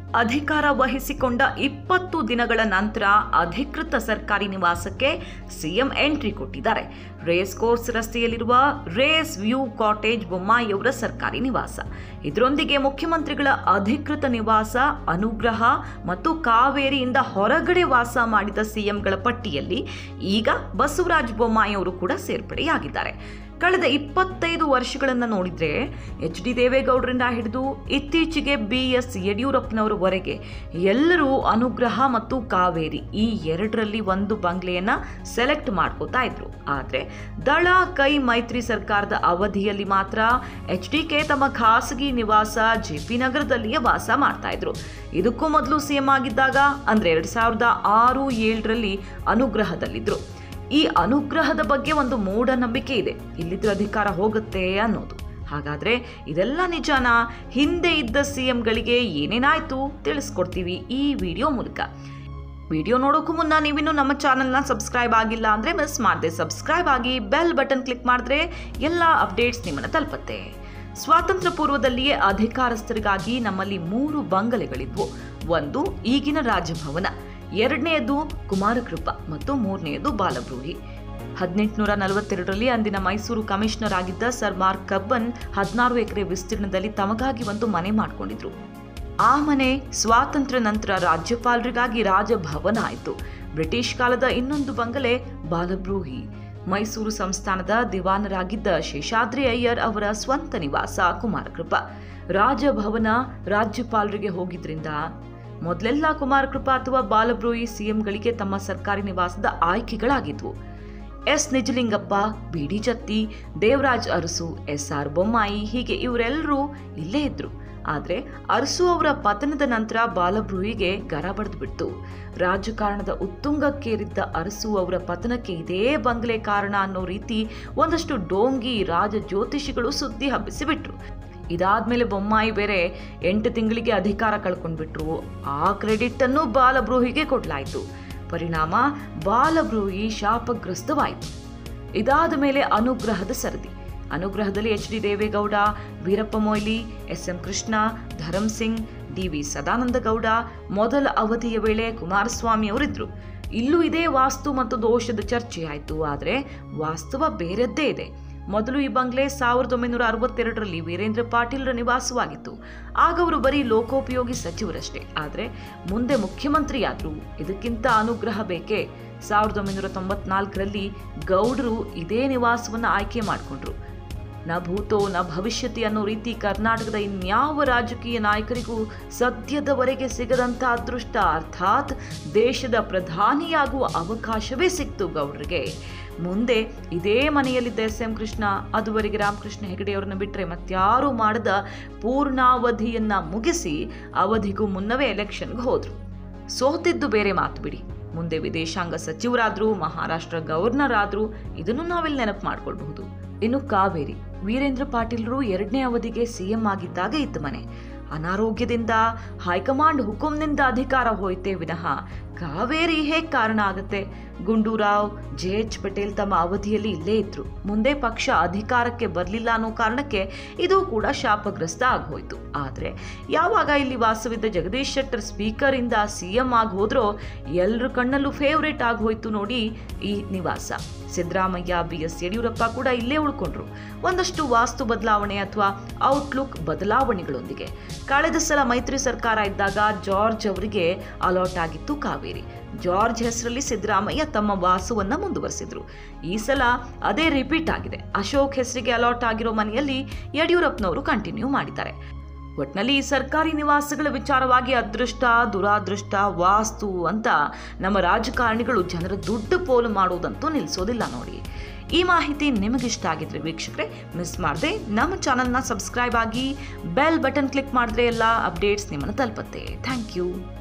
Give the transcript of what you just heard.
ಅಧಿಕಾರ ವಹಿಸಿಕೊಂಡ ಇಪ್ಪತ್ತು ದಿನಗಳ ನಂತರ ಅಧಿಕೃತ ಸರ್ಕಾರಿ ನಿವಾಸಕ್ಕೆ ಸಿಎಂ ಎಂಟ್ರಿ ಕೊಟ್ಟಿದ್ದಾರೆ ರೇಸ್ ಕೋರ್ಸ್ ರಸ್ತೆಯಲ್ಲಿರುವ ರೇಸ್ ವ್ಯೂ ಕಾಟೇಜ್ ಬೊಮ್ಮಾಯಿಯವರ ಸರ್ಕಾರಿ ನಿವಾಸ ಇದರೊಂದಿಗೆ ಮುಖ್ಯಮಂತ್ರಿಗಳ ಅಧಿಕೃತ ನಿವಾಸ ಅನುಗ್ರಹ ಮತ್ತು ಕಾವೇರಿಯಿಂದ ಹೊರಗಡೆ ವಾಸ ಮಾಡಿದ ಸಿಎಂಗಳ ಪಟ್ಟಿಯಲ್ಲಿ ಈಗ ಬಸವರಾಜ ಬೊಮ್ಮಾಯಿ ಅವರು ಕೂಡ ಸೇರ್ಪಡೆಯಾಗಿದ್ದಾರೆ ಕಳೆದ ಇಪ್ಪತ್ತೈದು ವರ್ಷಗಳನ್ನು ನೋಡಿದ್ರೆ ಎಚ್ ಡಿ ದೇವೇಗೌಡರಿಂದ ಹಿಡಿದು ಇತ್ತೀಚೆಗೆ ಬಿ ಎಸ್ ಯಡಿಯೂರಪ್ಪನವರವರೆಗೆ ಎಲ್ಲರೂ ಅನುಗ್ರಹ ಮತ್ತು ಕಾವೇರಿ ಈ ಎರಡರಲ್ಲಿ ಒಂದು ಬಂಗ್ಲೆಯನ್ನ ಸೆಲೆಕ್ಟ್ ಮಾಡ್ಕೋತಾ ಇದ್ರು ಆದರೆ ದಳ ಕೈ ಮೈತ್ರಿ ಸರ್ಕಾರದ ಅವಧಿಯಲ್ಲಿ ಮಾತ್ರ ಎಚ್ ಡಿ ಕೆ ತಮ್ಮ ಖಾಸಗಿ ನಿವಾಸ ಜೆ ಪಿ ನಗರದಲ್ಲಿಯೇ ವಾಸ ಮಾಡ್ತಾ ಇದ್ರು ಇದಕ್ಕೂ ಮೊದಲು ಸಿಎಂ ಆಗಿದ್ದಾಗ ಅಂದ್ರೆ ಎರಡ್ ಸಾವಿರದ ಆರು ಏಳರಲ್ಲಿ ಅನುಗ್ರಹದಲ್ಲಿದ್ರು ಈ ಅನುಗ್ರಹದ ಬಗ್ಗೆ ಒಂದು ಮೂಢನಂಬಿಕೆ ಇದೆ ಇಲ್ಲಿದ್ರೆ ಅಧಿಕಾರ ಹೋಗುತ್ತೆ ಅನ್ನೋದು ಹಾಗಾದ್ರೆ ಇದೆಲ್ಲ ನಿಜಾನ ಹಿಂದೆ ಇದ್ದ ಸಿಎಂಗಳಿಗೆ ಏನೇನಾಯ್ತು ತಿಳಿಸ್ಕೊಡ್ತೀವಿ ಈ ವಿಡಿಯೋ ಮೂಲಕ ವಿಡಿಯೋ ನೋಡೋಕ್ಕೂ ಮುನ್ನ ನೀವಿನ್ನೂ ನಮ್ಮ ಚಾನಲ್ನ ಸಬ್ಸ್ಕ್ರೈಬ್ ಆಗಿಲ್ಲ ಅಂದರೆ ಮಿಸ್ ಮಾಡದೆ ಸಬ್ಸ್ಕ್ರೈಬ್ ಆಗಿ ಬೆಲ್ ಬಟನ್ ಕ್ಲಿಕ್ ಮಾಡಿದ್ರೆ ಎಲ್ಲ ಅಪ್ಡೇಟ್ಸ್ ನಿಮ್ಮನ್ನು ತಲುಪತ್ತೆ ಸ್ವಾತಂತ್ರ್ಯ ಪೂರ್ವದಲ್ಲಿಯೇ ಅಧಿಕಾರಸ್ಥರಿಗಾಗಿ ನಮ್ಮಲ್ಲಿ ಮೂರು ಬಂಗಲೆಗಳಿದ್ವು ಒಂದು ಈಗಿನ ರಾಜಭವನ ಎರಡನೆಯದು ಕುಮಾರಕೃಪ ಮತ್ತು ಮೂರನೆಯದು ಬಾಲಬ್ರೂಹಿ ಹದಿನೆಂಟುನೂರ ನಲವತ್ತೆರಡರಲ್ಲಿ ಅಂದಿನ ಮೈಸೂರು ಕಮಿಷನರ್ ಆಗಿದ್ದ ಸರ್ ಮಾರ್ಕ್ ಕಬ್ಬನ್ ಹದಿನಾರು ಎಕರೆ ವಿಸ್ತೀರ್ಣದಲ್ಲಿ ತಮಗಾಗಿ ಒಂದು ಮನೆ ಮಾಡಿಕೊಂಡಿದ್ರು ಆ ಮನೆ ಸ್ವಾತಂತ್ರ್ಯ ನಂತರ ರಾಜ್ಯಪಾಲರಿಗಾಗಿ ರಾಜಭವನ ಆಯಿತು ಬ್ರಿಟಿಷ್ ಕಾಲದ ಇನ್ನೊಂದು ಬಂಗಲೆ ಬಾಲಬ್ರೂಹಿ ಮೈಸೂರು ಸಂಸ್ಥಾನದ ದಿವಾನರಾಗಿದ್ದ ಶೇಷಾದ್ರಿ ಅಯ್ಯರ್ ಅವರ ಸ್ವಂತ ನಿವಾಸ ಕುಮಾರಕೃಪ ರಾಜಭವನ ರಾಜ್ಯಪಾಲರಿಗೆ ಹೋಗಿದ್ರಿಂದ ಮೊದಲೆಲ್ಲ ಕುಮಾರಕೃಪಾ ಅಥವಾ ಬಾಲಬ್ರೂಹಿ ಸಿಎಂಗಳಿಗೆ ತಮ್ಮ ಸರ್ಕಾರಿ ನಿವಾಸದ ಆಯ್ಕೆಗಳಾಗಿದ್ವು S Nijalingappa B D Jatti Devaraj Urs S R Bommai ಹೀಗೆ ಇವರೆಲ್ಲರೂ ಇಲ್ಲೇ ಇದ್ರು ಆದರೆ ಅರಸು ಅವರ ಪತನದ ನಂತರ ಬಾಲಬ್ರೂಹಿಗೆ ಗರ ಬಡ್ದು ಬಿಡ್ತು ರಾಜಕಾರಣದ ಉತ್ತುಂಗಕ್ಕೇರಿದ್ದ ಅರಸು ಅವರ ಪತನಕ್ಕೆ ಇದೇ ಬಂಗ್ಲೆ ಕಾರಣ ಅನ್ನೋ ರೀತಿ ಒಂದಷ್ಟು ಡೋಂಗಿ ರಾಜ ಜ್ಯೋತಿಷಿಗಳು ಸುದ್ದಿ ಹಬ್ಬಿಸಿಬಿಟ್ರು ಇದಾದ್ಮೇಲೆ ಬೊಮ್ಮಾಯಿ ಬೇರೆ ಎಂಟು ತಿಂಗಳಿಗೆ ಅಧಿಕಾರ ಕಳ್ಕೊಂಡ್ಬಿಟ್ರು ಆ ಕ್ರೆಡಿಟ್ ಅನ್ನು ಬಾಲಬ್ರೂಹಿಗೆ ಕೊಡ್ಲಾಯ್ತು ಪರಿಣಾಮ ಬಾಲಬ್ರೂಹಿ ಶಾಪಗ್ರಸ್ತವಾಯಿತು ಇದಾದ ಮೇಲೆ ಅನುಗ್ರಹದ ಸರದಿ ಅನುಗ್ರಹದಲ್ಲಿ H D Deve Gowda Veerappa Moily S M Krishna Dharam Singh D V Sadananda Gowda ಮೊದಲ ಅವಧಿಯ ವೇಳೆ ಕುಮಾರಸ್ವಾಮಿ ಅವರಿದ್ರು ಇಲ್ಲೂ ಇದೇ ವಾಸ್ತು ಮತ್ತು ದೋಷದ ಚರ್ಚೆ ಆಯಿತು ಆದರೆ ವಾಸ್ತವ ಬೇರೆದ್ದೇ ಇದೆ ಮೊದಲು ಈ ಬಂಗ್ಲೆ ಸಾವಿರದ ಒಂಬೈನೂರ ಅರವತ್ತೆರಡರಲ್ಲಿ ವೀರೇಂದ್ರ ಪಾಟೀಲ್ರ ನಿವಾಸವಾಗಿತ್ತು ಆಗ ಅವರು ಬರೀ ಲೋಕೋಪಯೋಗಿ ಸಚಿವರಷ್ಟೇ ಆದರೆ ಮುಂದೆ ಮುಖ್ಯಮಂತ್ರಿಯಾದ್ರು ಇದಕ್ಕಿಂತ ಅನುಗ್ರಹ ಬೇಕೇ ಸಾವಿರದ ಒಂಬೈನೂರ ತೊಂಬತ್ನಾಲ್ಕರಲ್ಲಿ ಗೌಡರು ಇದೇ ನಿವಾಸವನ್ನು ಆಯ್ಕೆ ಮಾಡಿಕೊಂಡ್ರು ನ ಭೂತೋ ನ ಭವಿಷ್ಯತಿ ಅನ್ನೋ ರೀತಿ ಕರ್ನಾಟಕದ ಇನ್ಯಾವ ರಾಜಕೀಯ ನಾಯಕರಿಗೂ ಸದ್ಯದವರೆಗೆ ಸಿಗದಂಥ ಅದೃಷ್ಟ ಅರ್ಥಾತ್ ದೇಶದ ಪ್ರಧಾನಿಯಾಗುವ ಅವಕಾಶವೇ ಸಿಕ್ತು ಗೌಡ್ರಿಗೆ ಮುಂದೆ ಇದೇ ಮನೆಯಲ್ಲಿದ್ದ ಎಸ್ ಎಂ ಕೃಷ್ಣ ಅದುವರೆಗೆ ರಾಮಕೃಷ್ಣ ಹೆಗಡೆಯವರನ್ನ ಬಿಟ್ಟರೆ ಮತ್ಯಾರೂ ಮಾಡದ ಪೂರ್ಣಾವಧಿಯನ್ನ ಮುಗಿಸಿ ಅವಧಿಗೂ ಮುನ್ನವೇ ಎಲೆಕ್ಷನ್ಗೆ ಹೋದ್ರು ಸೋತಿದ್ದು ಬೇರೆ ಮಾತು ಬಿಡಿ ಮುಂದೆ ವಿದೇಶಾಂಗ ಸಚಿವರಾದ್ರು ಮಹಾರಾಷ್ಟ್ರ ಗವರ್ನರ್ ಆದ್ರು ಇದನ್ನು ನಾವಿಲ್ಲಿ ನೆನಪು ಮಾಡ್ಕೊಳ್ಬಹುದು ಇನ್ನು ಕಾವೇರಿ ವೀರೇಂದ್ರ ಪಾಟೀಲ್ರು ಎರಡನೇ ಅವಧಿಗೆ ಸಿಎಂ ಆಗಿದ್ದಾಗ ಇದ್ದ ಮನೆ ಅನಾರೋಗ್ಯದಿಂದ ಹೈಕಮಾಂಡ್ ಹುಕುಂನಿಂದ ಅಧಿಕಾರ ಹೋಯ್ತೇ ವಿನಃ ಕಾವೇರಿ ಹೇಗೆ ಕಾರಣ ಆಗುತ್ತೆ ಗುಂಡೂರಾವ್ ಜೆ ಎಚ್ ಪಟೇಲ್ ತಮ್ಮ ಅವಧಿಯಲ್ಲಿ ಇಲ್ಲೇ ಇದ್ರು ಮುಂದೆ ಪಕ್ಷ ಅಧಿಕಾರಕ್ಕೆ ಬರಲಿಲ್ಲ ಅನ್ನೋ ಕಾರಣಕ್ಕೆ ಇದು ಕೂಡ ಶಾಪಗ್ರಸ್ತ ಆಗೋಯ್ತು ಆದರೆ ಯಾವಾಗ ಇಲ್ಲಿ ವಾಸವಿದ್ದ ಜಗದೀಶ್ ಶೆಟ್ಟರ್ ಸ್ಪೀಕರ್ ಇಂದ ಸಿಎಂ ಆಗಿ ಹೋದ್ರೋ ಎಲ್ಲರ ಕಣ್ಣಲ್ಲೂ ಫೇವ್ರೇಟ್ ಆಗಿ ಹೋಯ್ತು ನೋಡಿ ಈ ನಿವಾಸ ಸಿದ್ದರಾಮಯ್ಯ ಬಿ ಎಸ್ ಯಡಿಯೂರಪ್ಪ ಕೂಡ ಇಲ್ಲೇ ಉಳ್ಕೊಂಡ್ರು ಒಂದಷ್ಟು ವಾಸ್ತು ಬದಲಾವಣೆ ಅಥವಾ ಔಟ್ಲುಕ್ ಬದಲಾವಣೆಗಳೊಂದಿಗೆ ಕಳೆದ ಸಲ ಮೈತ್ರಿ ಸರ್ಕಾರ ಇದ್ದಾಗ ಜಾರ್ಜ್ ಅವರಿಗೆ ಅಲಾಟ್ ಆಗಿತ್ತು ಕಾವೇರಿ ಜಾರ್ಜ್ ಹೆಸರಲ್ಲಿ ಸಿದ್ದರಾಮಯ್ಯ ತಮ್ಮ ವಾಸವನ್ನ ಮುಂದುವರೆಸಿದ್ರು ಈ ಸಲ ಅದೇ ರಿಪೀಟ್ ಆಗಿದೆ ಅಶೋಕ್ ಹೆಸರಿಗೆ ಅಲಾಟ್ ಆಗಿರೋ ಮನೆಯಲ್ಲಿ ಯಡಿಯೂರಪ್ಪನವರು ಕಂಟಿನ್ಯೂ ಮಾಡಿದ್ದಾರೆ ಒಟ್ನಲ್ಲಿ ಈ ಸರ್ಕಾರಿ ನಿವಾಸಗಳ ವಿಚಾರವಾಗಿ ಅದೃಷ್ಟ ದುರಾದೃಷ್ಟ ವಾಸ್ತು ಅಂತ ನಮ್ಮ ರಾಜಕಾರಣಿಗಳು ಜನರ ದುಡ್ಡು ಪೋಲು ಮಾಡುವುದಂತೂ ನಿಲ್ಲಿಸೋದಿಲ್ಲ ನೋಡಿ ಈ ಮಾಹಿತಿ ನಿಮಗಿಷ್ಟ ಆಗಿದ್ರೆ ವೀಕ್ಷಕರೇ ಮಿಸ್ ಮಾಡದೆ ನಮ್ಮ ಚಾನಲ್ನ ಸಬ್ಸ್ಕ್ರೈಬ್ ಆಗಿ ಬೆಲ್ ಬಟನ್ ಕ್ಲಿಕ್ ಮಾಡಿದ್ರೆ ಎಲ್ಲ ಅಪ್ಡೇಟ್ಸ್ ನಿಮ್ಮನ್ನು ತಲುಪತ್ತೆ ಥ್ಯಾಂಕ್ ಯು